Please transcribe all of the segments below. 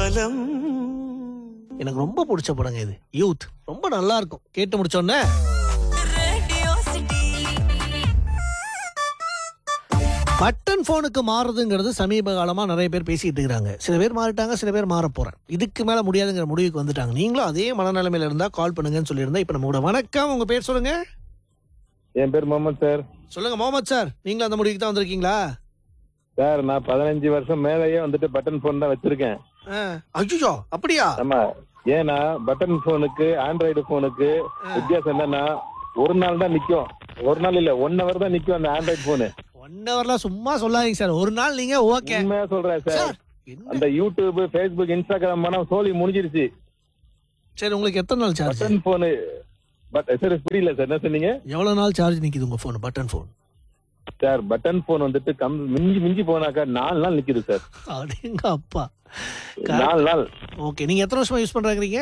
ஊர்வலம் எனக்கு ரொம்ப பிடிச்ச படங்க இது யூத் ரொம்ப நல்லா இருக்கும் கேட்டு முடிச்சோன்னே பட்டன் போனுக்கு மாறுதுங்கிறது சமீப காலமா நிறைய பேர் பேசிட்டு இருக்காங்க சில பேர் மாறிட்டாங்க சில பேர் மாற போறேன் இதுக்கு மேல முடியாதுங்கிற முடிவுக்கு வந்துட்டாங்க நீங்களும் அதே மனநிலைமையில இருந்தா கால் பண்ணுங்கன்னு சொல்லியிருந்தா இப்ப நம்ம கூட வணக்கம் உங்க பேர் சொல்லுங்க என் பேர் முகமது சார் சொல்லுங்க முகமது சார் நீங்களும் அந்த முடிவுக்கு தான் வந்திருக்கீங்களா சார் நான் பதினஞ்சு வருஷம் மேலேயே வந்துட்டு பட்டன் போன் தான் வச்சிருக்கேன் அஜுஜோ அப்படியா ஆமா ஏன்னா பட்டன் போனுக்கு ஆண்ட்ராய்டு போனுக்கு வித்தியாசம் என்னன்னா ஒரு நாள் தான் நிக்கும் ஒரு நாள் இல்ல ஒன் ஹவர் தான் நிக்கும் அந்த ஆண்ட்ராய்டு போனு ஒன் ஹவர்லாம் சும்மா சொல்லாதீங்க சார் ஒரு நாள் நீங்க ஓகே உண்மையா சொல்றேன் சார் சார் என்ன அந்த யூடியூப் ஃபேஸ்புக் இன்ஸ்டாகிராம் மனம் சோலி முடிஞ்சிருச்சு சரி உங்களுக்கு எத்தனை நாள் charge button phone but sir புரியல சார் என்ன சொன்னீங்க எவ்வளவு நாள் சார்ஜ் நிக்குது உங்க phone button phone sir button phone வந்துட்டு கம் மிஞ்சி மிஞ்சி போனாக்கா நாலு நாள் நிக்குது சார் அப்படிங்க அப்பா நாலு நாள் ஓகே நீங்க எத்தனை வருஷமா யூஸ் பண்றாங்க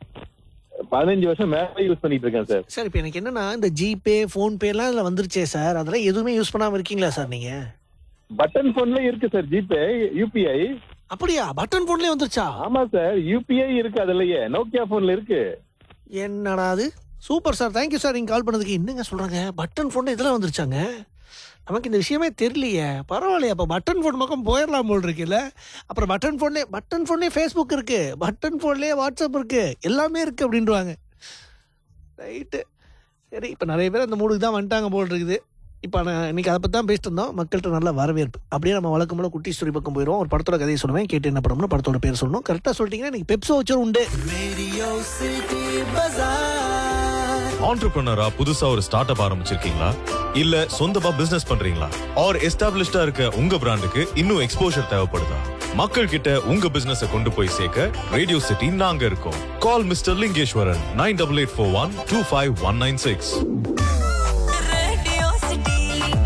பதினஞ்சு வருஷம் மேலே யூஸ் பண்ணிட்டு இருக்கேன் சார் சார் இப்போ எனக்கு என்னன்னா இந்த ஜிபே ஃபோன் பே எல்லாம் இதுல வந்துருச்சே சார் அதெல்லாம் எதுவுமே யூஸ் பண்ணாம இருக்கீங்களா சார் நீங்க பட்டன் போன்ல இருக்கு சார் ஜிபே யூபிஐ அப்படியா பட்டன் போன்லயே வந்துருச்சா ஆமா சார் யூபிஐ இருக்கு அதுலயே நோக்கியா போன்ல இருக்கு என்னடா அது சூப்பர் சார் தேங்க்யூ சார் நீங்க கால் பண்ணதுக்கு என்னங்க சொல்றாங்க பட்டன் போன் இதெல்லாம் வந்துருச்சாங்க நமக்கு இந்த விஷயமே தெரியலையே பரவாயில்லையே அப்போ பட்டன் ஃபோன் பக்கம் போயிடலாம் போல் இருக்குல்ல அப்புறம் பட்டன் ஃபோன்லேயே பட்டன் ஃபோன்லேயே ஃபேஸ்புக் இருக்கு பட்டன் ஃபோன்லேயே வாட்ஸ்அப் இருக்கு எல்லாமே இருக்கு அப்படின்றாங்க ரைட்டு சரி இப்போ நிறைய பேர் அந்த மூடுக்கு தான் வந்துட்டாங்க போல் இருக்குது இப்போ நான் இன்னைக்கு அதை பற்றி தான் பேசிட்டு இருந்தோம் மக்கள்கிட்ட நல்ல வரவேற்பு அப்படியே நம்ம வழக்கம் போல குட்டி ஸ்டோரி பக்கம் போயிடுவோம் ஒரு படத்தோட கதையை சொல்லுவேன் கேட்டு என்ன படம்னு படத்தோட பேர் சொல்லணும் கரெக்டாக சொல்லிட்டீங்கன்னா இன்னைக்கு பெப்சோ வச்சர் உண்டு ரேடியோ சிட்டி பஜார் ஆண்டர்பிரினரா புதுசா ஒரு ஸ்டார்ட் அப் ஆரம்பிச்சிருக்கீங்களா இல்ல சொந்தமா பிசினஸ் பண்றீங்களா ஆர் எஸ்டாப்லிஷ்டா இருக்க உங்க பிராண்டுக்கு இன்னும் எக்ஸ்போஷர் தேவைப்படுதா மக்கள் கிட்ட உங்க பிசினஸ் கொண்டு போய் சேர்க்க ரேடியோ சிட்டி நாங்க இருக்கோம் call mister Lingeswaran nine double eight four one two five one nine six radio city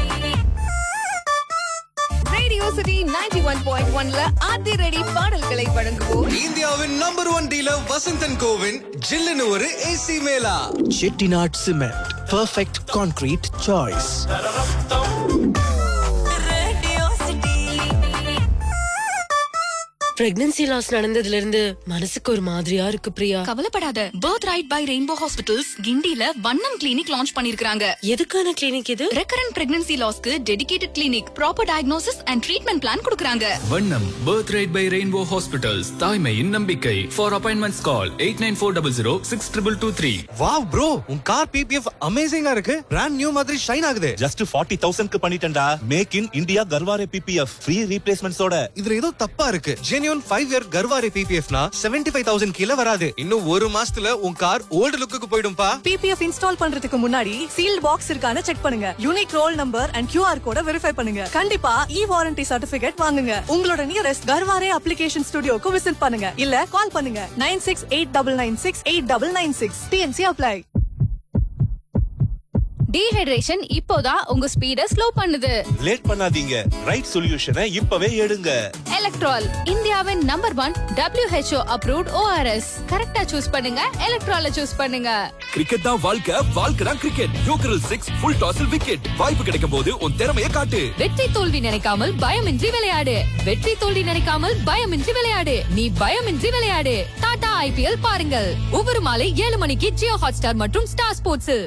radio city 91.1ல ஆதி ரெடி பாடல்களை வழங்குவோம் இந்தியாவின் நம்பர் ஒன் டீலர் வசந்தன் கோவின் ஜில்லுன்னு ஒரு ஏசி மேலா Chettinad cement perfect concrete choice radio city pregnancy loss நடந்ததுல இருந்து மனசுக்கு ஒரு மாதிரியா இருக்கு பிரியா கவலைப்படாத birth right by rainbow hospitals கிண்டில வண்ணம் கிளினிக் லான்ச் பண்ணிருக்காங்க எதுக்கான கிளினிக் இது ரெக்கரண்ட் பிரெக்னன்சி லாஸ்க்கு dedicated clinic proper diagnosis and treatment plan கொடுக்கறாங்க வண்ணம் birth right by rainbow hospitals தாய்மையின் நம்பிக்கை for appointments call eight nine four double zero six triple two three wow bro உன் car PPF அமேசிங்கா இருக்கு brand new மாதிரி shine ஆகுது just forty தௌசண்ட்க்கு பண்ணிட்டேன்டா make in India Garware PPF free ரீப்ளேஸ்மெண்ட்ஸோட இதுல ஏதோ தப்பா இருக்கு ஜென்யூன் ஃபைவ் இயர் கர்வாரே பிபிஎஃப்னா செவன்டி ஃபைவ் தௌசண்ட் கீழே வராது இன்னும் ஒரு மாசத்துல உன் கார் ஓல்டு லுக்குக்கு போயிடும்பா பிபிஎஃப் இன்ஸ்டால் பண்றதுக்கு முன்னாடி சீல்ட் பாக்ஸ் இருக்கான்னு செக் பண்ணுங்க unique roll number and QR கோட வெரிஃபை பண்ணுங்க கண்டிப்பா இ வாரண்டி சர்டிபிகேட் வாங்குங்க உங்களோட நியரஸ்ட் கர்வாரே அப்ளிகேஷன் ஸ்டுடியோக்கு விசிட் பண்ணுங்க இல்ல கால் பண்ணுங்க nine six eight double nine six eight double nine six TNC apply dehydration இப்போதான் உங்க ஸ்பீட ஸ்லோ பண்ணுது லேட் பண்ணாதீங்க ரைட் சொல்யூஷனை இப்பவே எடுங்க எலக்ட்ரால் இந்தியாவின் number one WHO approved ORS கரெக்டா சூஸ் பண்ணுங்க எலக்ட்ரால சூஸ் பண்ணுங்க கிரிக்கெட் தான் வாழ்க்கை வாழ்க்கை தான் கிரிக்கெட் யோக்கரல் சிக்ஸ் ஃபுல் டாஸில் விக்கெட் வாய்ப்பு கிடைக்கும் போது உன் திறமையை காட்டு வெற்றி தோல்வி நினைக்காமல் பயமின்றி விளையாடு வெற்றி தோல்வி நினைக்காமல் பயமின்றி விளையாடு நீ பயமின்றி விளையாடு டாடா ஐபிஎல் பாருங்கள் ஒவ்வொரு மாலை ஏழு மணிக்கு ஜியோ ஹாட்ஸ்டார் மற்றும் ஸ்டார் ஸ்போர்ட்ஸில்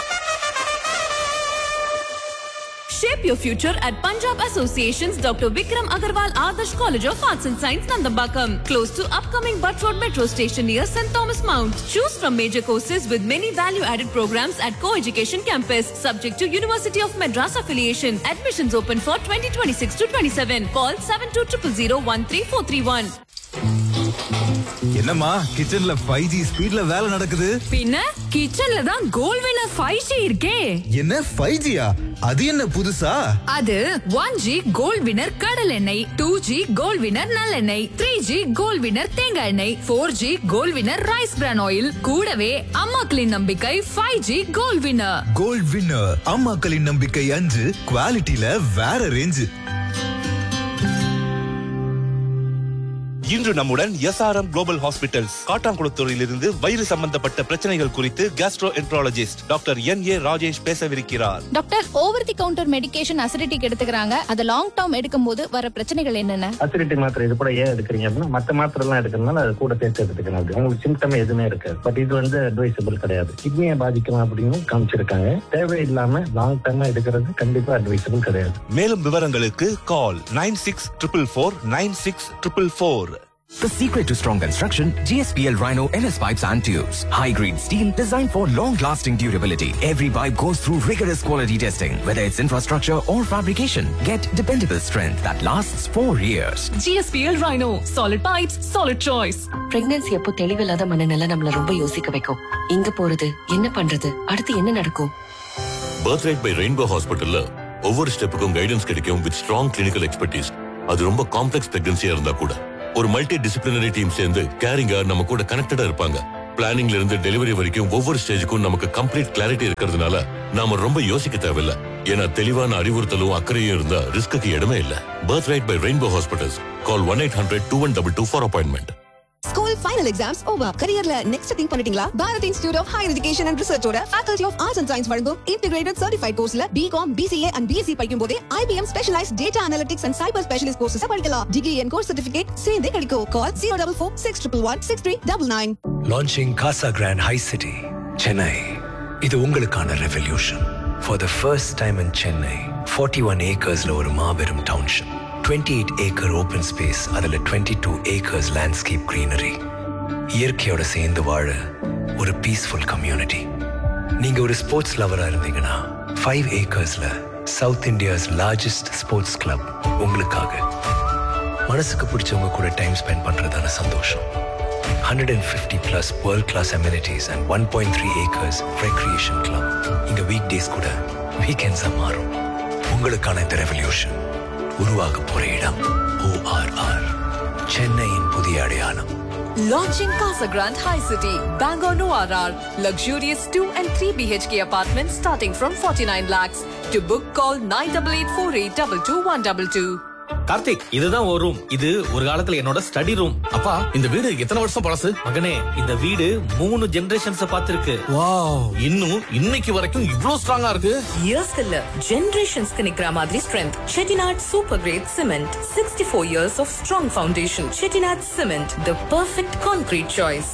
Shape your future at Punjab Association's Dr. Vikram Agarwal Adarsh College of Arts and Science, Nandambakam, close to upcoming Butt Road Metro Station near St. Thomas Mount. Choose from major courses with many value-added programs at co-education campus, subject to University of Madras affiliation. Admissions open for 2026 to 27. Call 7200 என்னம்மா கிச்சன்ல five G ஸ்பீட்ல வேலை நடக்குது பின்ன கிச்சன்ல தான் கோல் வினர் 5G இருக்கே என்ன ஃபைவ் ஜியா அது என்ன புதுசா அது ஒன் ஜி கோல்ட் வினர் கடல் எண்ணெய் டூ ஜி கோல்ட் வினர் நல்லெண்ணெய் த்ரீ ஜி கோல்ட் வினர் தேங்காய் எண்ணெய் four G Gold Winner rice bran oil கூடவே அம்மாக்களின் நம்பிக்கை five G Gold Winner Gold Winner அம்மாக்களின் நம்பிக்கை அஞ்சு குவாலிட்டியில வேற ரேஞ்சு இன்று நம்முடன் எஸ்ஆர்எம் குளோபல் ஹாஸ்பிட்டல்ஸ் காட்டாங்குளத்தூரில் இருந்து வயிறு சம்பந்தப்பட்ட பிரச்சனைகள் குறித்து gastroenterologist doctor N A Rajesh பேசவிருக்கிறார் doctor over the counter medication அசிடிட்டிக்கு எடுத்துக்கிறாங்க அது லாங் டேர்ம் எடுக்கும்போது வர பிரச்சனைகள் என்னென்ன அசிடிட்டி மாத்திரை இது கூட ஏன் எடுக்கிறீங்க அப்படின்னா மத்த மாத்திரை எல்லாம் எடுக்கிறதுனால அது கூட சேர்த்து எடுத்துக்கணும் அப்படி உங்களுக்கு சிம்டம் எதுவுமே இருக்காது பட் இது வந்து அட்வைசபிள் கிடையாது கிட்னியை பாதிக்கலாம் அப்படின்னு காமிச்சிருக்காங்க தேவையில்லாம லாங் டேர்மா எடுக்கிறது கண்டிப்பா அட்வைசபிள் கிடையாது மேலும் விவரங்களுக்கு call nine six triple four nine six triple four The secret to strong construction, GSPL Rhino NS pipes and tubes. High grade steel designed for long lasting durability. Every pipe goes through rigorous quality testing, whether it's infrastructure or fabrication. Get dependable strength that lasts four years. GSPL Rhino. Solid pipes, solid choice. Pregnancy அப்போ தெளிவில்லாத மனநிலை நம்மள ரொம்ப யோசிக்க வைக்கும் எங்க போறது என்ன பண்றது அடுத்து என்ன நடக்கும் பர்த் ரைட் பை ரெயின்போ ஹாஸ்பிட்டல்ல ஒவ்வொரு ஸ்டெப்புக்கும் கைடன்ஸ் கிடைக்கும் வித் ஸ்ட்ராங் கிளினிக்கல் எக்ஸ்பர்டீஸ் அது ரொம்ப காம்ப்ளெக்ஸ் பிரெக்னன்சியா இருந்தா கூட ஒரு மல்டி டிசிப்ளினரி டீம் சேர்ந்து கேரிங்கா நம்ம கூட கனெக்டடா இருப்பாங்க பிளானிங்ல இருந்து டெலிவரி வரைக்கும் ஒவ்வொரு ஸ்டேஜுக்கும் நமக்கு கம்ப்ளீட் கிளாரிட்டி இருக்கிறதுனால நாம ரொம்ப யோசிக்க தேவையில்ல ஏன்னா தெளிவான அறிவுறுத்தலும் அக்கறையும் இருந்தா ரிஸ்க்கு இடமே இல்ல birth right by rainbow hospitals call one eight hundred two one double two for appointment school final exams over கரியர்ல நெக்ஸ்ட் திங்க் பண்ணிட்டீங்களா Bharat institute of higher education and ரிசர்ச்சோட faculty of arts and science வழங்கும் integrated certified கோர்ஸ்ல BCom BCA and BSc படிக்கும் போதே IBM specialise data analytics and cyber specialist courses படிக்கலாம் degree and course certificate சேர்ந்தே கிடைக்கும் call zero double four six triple one six three double nine launching Casagrand high city Chennai இது உங்களுக்கான revolution for the first time in Chennai forty one ஏக்கர்ஸ்ல ஒரு மாபெரும் township twenty eight acre open space அதில் twenty two acres landscape greenery இயற்கையோட சேர்ந்து வாழ ஒரு பீஸ்ஃபுல் கம்யூனிட்டி நீங்க ஒரு ஸ்போர்ட்ஸ் லவரா இருந்தீங்கன்னா ஃபைவ் ஏக்கர்ஸ்ல South India's largest sports club உங்களுக்காக மனசுக்கு பிடிச்சவங்க கூட டைம் ஸ்பெண்ட் பண்றதான சந்தோஷம் hundred and fifty plus world class amenities and one point three acres recreation club இங்க வீக் டேஸ் கூட வீக்கெண்ட்ஸா மாறும் உங்களுக்கான இந்த ரெவல்யூஷன் உருவாக போற இடம் ஓஆர்ஆர் சென்னையின் புதிய அடையாளம் Launching Casa Grande High City, Bangor Noir. Luxurious 2 and 3 BHK apartments starting from 49 lakhs. To book, call 9884822122. Karthik இதுதான் ஒரு ரூம் இது ஒரு காலத்துல என்னோட ஸ்டடி ரூம் அப்பா இந்த வீடு எத்தனை வருஷம் பழசு மகனே இந்த வீடு மூணு ஜெனரேஷன்ஸ் பார்த்திருக்கு வாவ் இன்னும் இன்னைக்கு வரைக்கும் இவ்ளோ ஸ்ட்ராங்கா இருக்கு இயர்ஸ்க்கு இல்ல ஜெனரேஷன்ஸ்க்கு நிக்கிற மாதிரி strength Chettinad super great cement sixty four years of strong foundation Chettinad cement the perfect concrete choice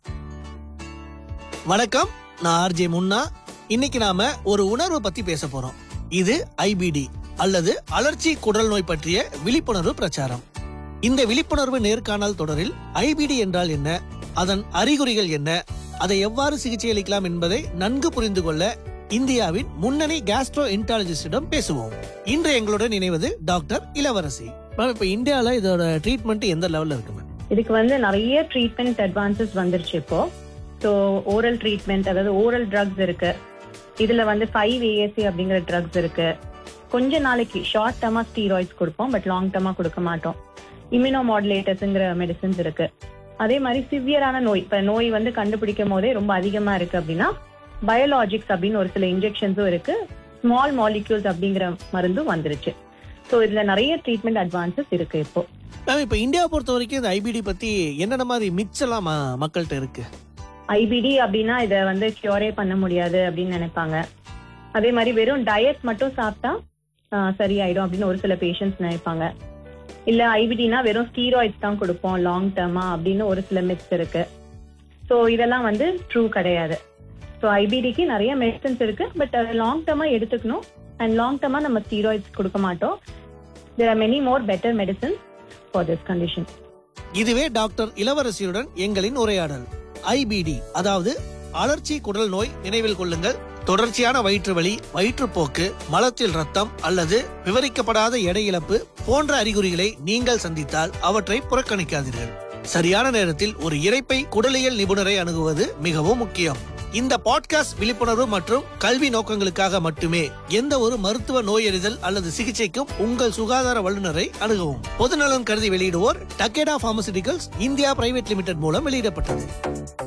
வணக்கம் நான் ஆர்ஜே முன்னா இன்னைக்கு நாம ஒரு உணர்வு பத்தி பேச போறோம் இது ஐபிடி அல்லது அலர்ச்சி குடல் நோய் பற்றிய விழிப்புணர்வு பிரச்சாரம் இந்த விழிப்புணர்வு நேர்காணல் தொடரில் ஐபிடி என்றால் என்ன அதன் அறிகுறிகள் என்ன அதை எவ்வாறு சிகிச்சை அளிக்கலாம் என்பதை நன்கு புரிந்து கொள்ள இந்தியாவின் முன்னணி கேஸ்ட்ரோ இன்டாலஜிஸ்டிடம் பேசுவோம் இன்று எங்களுடன் இணைவது டாக்டர் இளவரசி மேம் இப்ப இந்தியால இதோட ட்ரீட்மெண்ட் எந்த லெவல்ல இருக்கு மேம் இதுக்கு வந்து நிறைய ட்ரீட்மெண்ட் அட்வான்சஸ் வந்துருச்சு இப்போ ஸோ ஓரல் ட்ரீட்மெண்ட் அதாவது ஓரல் ட்ரக்ஸ் இருக்கு இதுல வந்து ஃபைவ் ஏஎஸ்சி அப்படிங்கிற ட்ரக்ஸ் இருக்கு கொஞ்ச நாளைக்கு ஷார்ட் டர்மா ஸ்டீராய்ட்ஸ் கொடுப்போம் பட் லாங் டர்மா கொடுக்க மாட்டோம் இம்யூனோ மாடுலேட்டர்ஸ்ங்கிற மெடிசன்ஸ் இருக்கு அதே மாதிரி சிவியரான நோய் இப்ப நோய் வந்து கண்டுபிடிக்கும் போதே ரொம்ப அதிகமா இருக்கு அப்படின்னா பயோலாஜிக்ஸ் அப்படின்னு ஒரு சில இன்ஜெக்ஷன்ஸும் இருக்கு ஸ்மால் மாலிக்யூல்ஸ் அப்படிங்கிற மருந்தும் வந்துருச்சு ஸோ இதுல நிறைய ட்ரீட்மெண்ட் அட்வான்சஸ் இருக்கு இப்போ மேம் இப்ப இந்தியாவை பொறுத்த வரைக்கும் இந்த ஐபிடி பத்தி என்னென்ன மாதிரி மிக்ஸ் எல்லாம் ம- மக்கள்கிட்ட இருக்கு ஐபிடி அப்படின்னா இதை வந்து கியூரே பண்ண முடியாது அப்படின்னு நினைப்பாங்க அதே மாதிரி வெறும் டயட் மட்டும் சாப்பிட்டா ஆஹ், சரியாயிடும் அப்படின்னு ஒரு சில பேஷண்ட்ஸ் நினைப்பாங்க இல்ல ஐபிடினா வெறும் ஸ்டீராய்ட்ஸ் தான் கொடுப்போம் லாங் டர்மா அப்படின்னு ஒரு சில மிக்ஸ் இருக்கு ஸோ இதெல்லாம் வந்து ட்ரூ கிடையாது ஸோ ஐபிடிக்கு நிறைய மெடிசன்ஸ் இருக்கு பட் அது லாங் டர்மா எடுத்துக்கணும் அண்ட் லாங் டர்மா நம்ம ஸ்டீராய்ட்ஸ் கொடுக்க மாட்டோம் there are many more better medicines for this condition இதுவே டாக்டர் இளவரசியுடன் எங்களின் உரையாடல் ஐபிடி அதாவது அலர்ச்சி குடல் நோய் நினைவில் கொள்ளுங்கள் தொடர்ச்சியான வயிற்று வலி வயிற்றுப்போக்கு மலத்தில் ரத்தம் அல்லது விவரிக்கப்படாத எடை இழப்பு போன்ற அறிகுறிகளை நீங்கள் சந்தித்தால் அவற்றை புறக்கணிக்காதீர்கள் சரியான நேரத்தில் ஒரு இரைப்பை குடலியல் நிபுணரை அணுகுவது மிகவும் முக்கியம் இந்த பாட்காஸ்ட் விழிப்புணர்வு மற்றும் கல்வி நோக்கங்களுக்காக மட்டுமே எந்த ஒரு மருத்துவ நோயறிதல் அல்லது சிகிச்சைக்கும் உங்கள் சுகாதார வல்லுநரை அணுகவும் பொதுநலன் கருதி வெளியிடுவோர் Takeda pharmaceuticals India private limited மூலம் வெளியிடப்பட்டது